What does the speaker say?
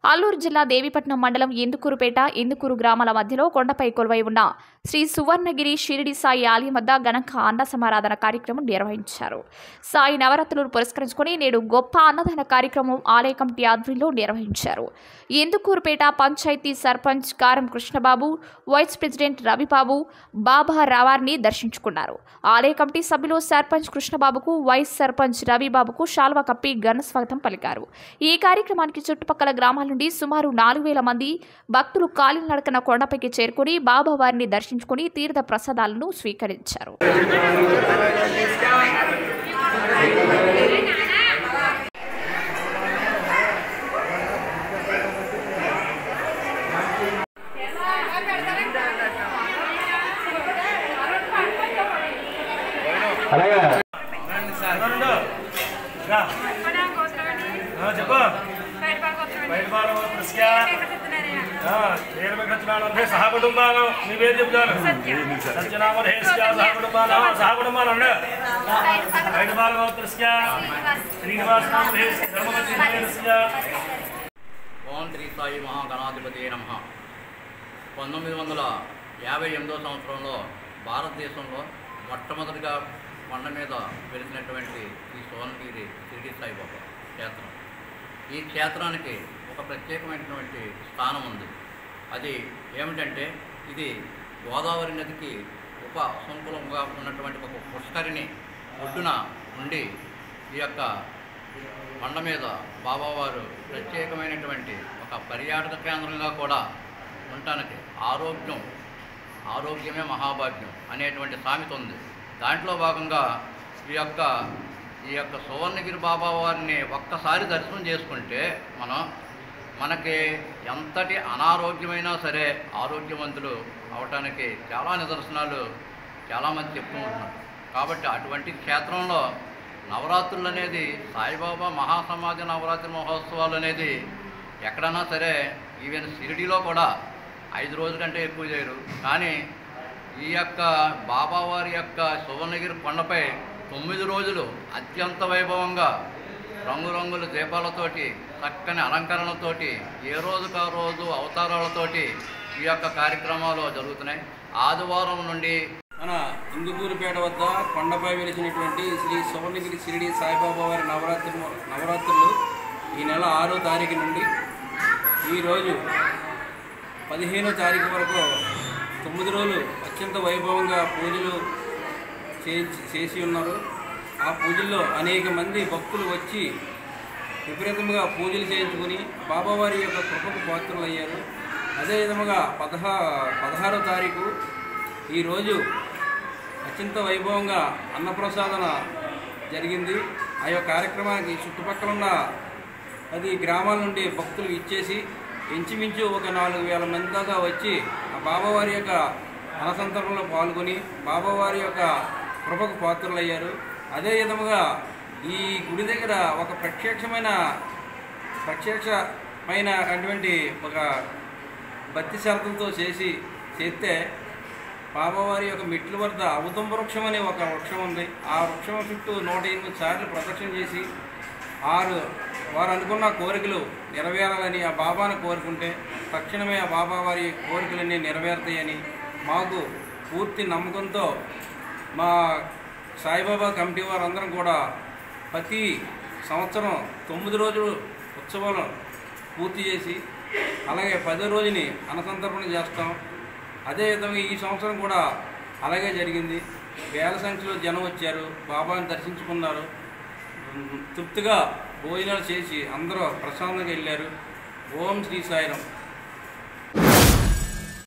అల్లూరు జిల్లా దేవిపట్నం మండలం ఇందుకూరుపేట ఇందుకూరు గ్రామాల మధ్యలో కొండపై కొలువై ఉన్న శ్రీ సువర్ణగిరి షిరిడి సాయి ఆలయం వద్ద ఘనంగా అన్న సమారాధన కార్యక్రమం నిర్వహించారు సాయి నవరాత్రులను పురస్కరించుకొని నేడు గొప్ప అన్నదాన కార్యక్రమం ఆలయ కమిటీ ఆధ్వర్యంలో నిర్వహించారు ఇందుకూరుపేట పంచాయతీ సర్పంచ్ కారం కృష్ణబాబు వైస్ ప్రెసిడెంట్ రవిబాబు బాబా రావార్ని దర్శించుకున్నారు ఆలయ కమిటీ సభ్యులు సర్పంచ్ కృష్ణబాబుకు వైస్ సర్పంచ్ రవిబాబుకు శాల్వా కప్పి ఘన స్వాగతం పలికారు ఈ కార్యక్రమానికి చుట్టుపక్కల గ్రామాల నుండి సుమారు నాలుగు వేల మంది భక్తులు కాలినడకన కొండపైకి చేరుకుని బాబా వారిని దర్శించుకుని తీర్థ ప్రసాదాలను స్వీకరించారు అలాగా ఎవరుండు? రా. ఆ, చెప్పు బయట బాగా కృషిగా నేను ఖచ్చితంగా అంటే సహకుటుంబాలు మీ పేరు చెప్తాను సత్యనామధేశ్గా సహకుటుంబాలు సహకుటుంబాలు ఉండు బయట బాగా కృషిగా శ్రీనివాస నామధేశ్ ధర్మవతి ధేశ్గా ఓం శ్రీ సాయి మహాగణాధిపతి నమ పంతొమ్మిది వందల యాభై ఎనిమిదో సంవత్సరంలో భారతదేశంలో మొట్టమొదటిగా కొండ మీద వెలిసినటువంటి ఈ సోనగిరి షిరిడి సాయిబాబా క్షేత్రం ఈ క్షేత్రానికి ఒక ప్రత్యేకమైనటువంటి స్థానం ఉంది అది ఏమిటంటే ఇది గోదావరి నదికి ఉప సంకులంగా ఉన్నటువంటి ఒక పుష్కరిణి ఒడ్డున ఉండి ఈ యొక్క కొండ మీద బాబావారు ప్రత్యేకమైనటువంటి ఒక పర్యాటక కేంద్రంగా కూడా ఉండటానికి ఆరోగ్యం ఆరోగ్యమే మహాభాగ్యం అనేటువంటి సామెత ఉంది దాంట్లో భాగంగా ఈ యొక్క ఈ యొక్క సువర్ణగిరి బాబా వారిని ఒక్కసారి దర్శనం చేసుకుంటే మనం మనకి ఎంతటి అనారోగ్యమైనా సరే ఆరోగ్యవంతులు అవటానికి చాలా నిదర్శనాలు చాలామంది చెప్తూ ఉంటున్నారు కాబట్టి అటువంటి క్షేత్రంలో నవరాత్రులు అనేది సాయిబాబా మహాసమాధి నవరాత్రి మహోత్సవాలు అనేది ఎక్కడన్నా సరే ఈవెన్ షిరిడిలో కూడా ఐదు రోజుల కంటే ఎక్కువ చేయరు కానీ ఈ యొక్క బాబావారి యొక్క సువర్ణగిరి కొండపై తొమ్మిది రోజులు అత్యంత వైభవంగా రంగురంగుల దీపాలతోటి చక్కని అలంకరణతోటి ఏ రోజుకు ఆ రోజు అవతారాలతోటి ఈ యొక్క కార్యక్రమాలు జరుగుతున్నాయి ఆదివారం నుండి మన ఇందుకూరుపేట వద్ద కొండపై వెలిసినటువంటి శ్రీ సువర్ణగిరి షిరిడి సాయిబాబా వారి నవరాత్రి నవరాత్రులు ఈ నెల ఆరో తారీఖు నుండి ఈరోజు పదిహేనో తారీఖు వరకు తొమ్మిది రోజులు అత్యంత వైభవంగా పూజలు చేయించి చేసి ఉన్నారు ఆ పూజల్లో అనేక మంది భక్తులు వచ్చి విపరీతంగా పూజలు చేయించుకుని బాబావారి యొక్క కృపకు పాత్రలు అయ్యారు అదేవిధముగా పదహా పదహారో తారీఖు ఈరోజు అత్యంత వైభవంగా అన్నప్రసాదన జరిగింది ఆ యొక్క కార్యక్రమానికి చుట్టుపక్కల ఉన్న పది గ్రామాల నుండి భక్తులు ఇచ్చేసి ఇంచుమించు ఒక నాలుగు వేల మంది దాకా వచ్చి ఆ బాబావారి యొక్క అన్నసంతరంలో పాల్గొని బాబావారి యొక్క కృపకు పాత్రలయ్యారు అదే విధముగా ఈ గుడి దగ్గర ఒక ప్రత్యక్షమైన ప్రత్యక్షమైన అటువంటి ఒక భక్తి శ్రద్ధలతో చేసి చేస్తే బాబావారి యొక్క మెట్ల వద్ద ఔదంబ వృక్షం అనే ఒక వృక్షం ఉంది ఆ వృక్షం చుట్టూ నూట ఎనిమిది సార్లు ప్రదక్షిణ చేసి ఆరు వారు అనుకున్న కోరికలు నెరవేరాలని ఆ బాబాను కోరుకుంటే తక్షణమే ఆ బాబా వారి కోరికలన్నీ నెరవేరుతాయని మాకు పూర్తి నమ్మకంతో మా సాయిబాబా కమిటీ వారందరం కూడా ప్రతి సంవత్సరం తొమ్మిది రోజులు ఉత్సవాలు పూర్తి చేసి అలాగే పదో రోజుని అన్నసంతర్పణ చేస్తాం అదేవిధంగా ఈ సంవత్సరం కూడా అలాగే జరిగింది వేల సంఖ్యలో జనం వచ్చారు బాబాని దర్శించుకున్నారు ఉమ్, తృప్తిగా భోజనాలు చేసి అందరూ ప్రశాంతంగా వెళ్ళారు ఓం శ్రీ సాయిరం